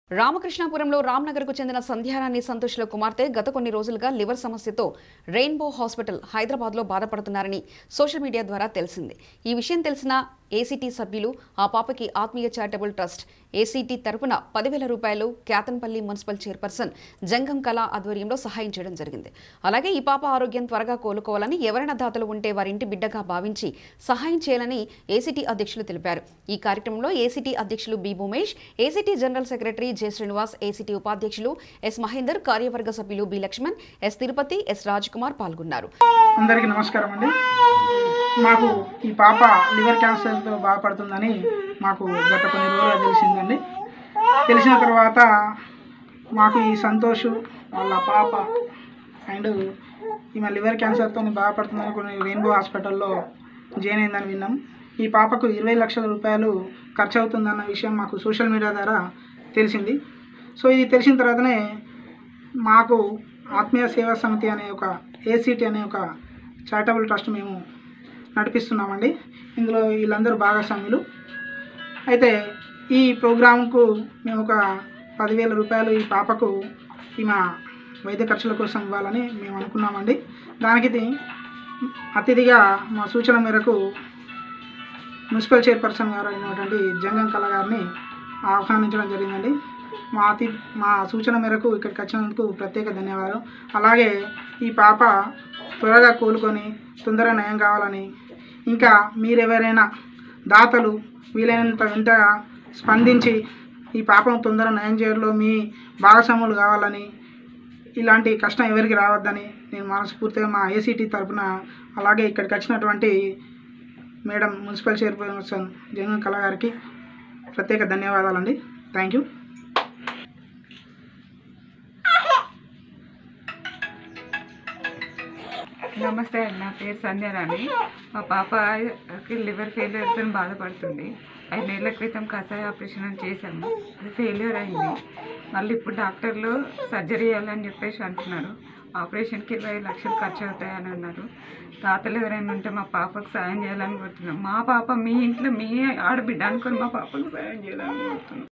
రామకృష్ణాపురంలో రామ్నగర్కు చెందిన సంధ్యారాణి సంతోష్ల కుమార్తె గత కొన్ని రోజులుగా లివర్ సమస్యతో రెయిన్బో హాస్పిటల్ హైదరాబాద్లో బాధపడుతున్నారని సోషల్ మీడియా ద్వారా తెలిసింది ఈ విషయం తెలిసిన ఏసీటీ సభ్యులు ఆ పాపకి ఆత్మీయ చారిటబుల్ ట్రస్ట్ ఏసీటీ తరపున పదివేల రూపాయలు కేతన్పల్లి మున్సిపల్ చైర్పర్సన్ జంగం కళ ఆధ్వర్యంలో సహాయం చేయడం జరిగింది అలాగే ఈ పాప ఆరోగ్యం త్వరగా కోలుకోవాలని ఎవరైనా దాతలు ఉంటే వారి ఇంటి బిడ్డగా భావించి సహాయం చేయాలని ఏసీటీ అధ్యక్షులు తెలిపారు ఈ కార్యక్రమంలో ఏసీటీ అధ్యక్షులు B Bhumesh ACT general secretary J Srinivas ACT ఉపాధ్యక్షులు ఎస్ మహేందర్ కార్యవర్గ సభ్యులు B Laxman S Tirupati S Raj Kumar పాల్గొన్నారు అందరికీ నమస్కారం అండి మాకు ఈ పాప లివర్ క్యాన్సర్తో బాధపడుతుందని మాకు గత కొన్ని రోజులుగా తెలిసిందండి తెలిసిన తర్వాత మాకు ఈ సంతోష్ వాళ్ళ పాప అండ్ ఈమె లివర్ క్యాన్సర్తో బాధపడుతుందని కొన్ని రెయిన్బో హాస్పిటల్లో జాయిన్ అయిందని విన్నాం ఈ పాపకు ఇరవై లక్షల రూపాయలు ఖర్చు అవుతుందన్న విషయం మాకు సోషల్ మీడియా ద్వారా తెలిసింది సో ఇది తెలిసిన తర్వాతనే మాకు ఆత్మీయ సేవా సమితి అనే ఒక ఏసీటీ అనే ఒక చారిటబుల్ ట్రస్ట్ మేము నడిపిస్తున్నామండి ఇందులో వీళ్ళందరూ భాగస్వాములు అయితే ఈ ప్రోగ్రాంకు మేము ఒక పదివేల రూపాయలు ఈ పాపకు ఈమె వైద్య ఖర్చుల కోసం ఇవ్వాలని మేము అనుకున్నామండి దానికి ఇది అతిథిగా మా సూచన మేరకు మున్సిపల్ చైర్పర్సన్ గారు అయినటువంటి జంగం కళ గారిని ఆహ్వానించడం జరిగిందండి మా అతి మా సూచన మేరకు ఇక్కడికి వచ్చినందుకు ప్రత్యేక ధన్యవాదాలు అలాగే ఈ పాప త్వరగా కోలుకొని తొందరగా నయం కావాలని ఇంకా మీరెవరైనా దాతలు వీలైనంత వెంటగా స్పందించి ఈ పాపను తొందరగా నయం చేయడంలో మీ భాగస్వాములు కావాలని ఇలాంటి కష్టం ఎవరికి రావద్దని నేను మనస్ఫూర్తిగా మా ఏసీటీ తరపున అలాగే ఇక్కడికి వచ్చినటువంటి మేడం మున్సిపల్ చైర్పర్సన్ జగన్ కళ గారికి ప్రత్యేక ధన్యవాదాలండి థ్యాంక్ యూ నమస్తే అండి నా పేరు సంధ్యారాణి మా పాపకి లివర్ ఫెయిల్యూర్తో బాధపడుతుంది ఐదు నెలల క్రితం కషాయ ఆపరేషన్ అని చేశాము అది ఫెయిల్యూర్ అయింది మళ్ళీ ఇప్పుడు డాక్టర్లు సర్జరీ చేయాలని చెప్పేసి అంటున్నారు ఆపరేషన్కి ఇరవై లక్షలు ఖర్చు అవుతాయని అన్నారు తాతలు ఎవరైనా ఉంటే మా పాపకు సాయం చేయాలని కోరుతున్నాం మా పాప మీ ఇంట్లో మీ ఆడబిడ్డ అనుకొని మా పాపకు సాయం చేయాలని కోరుతున్నాం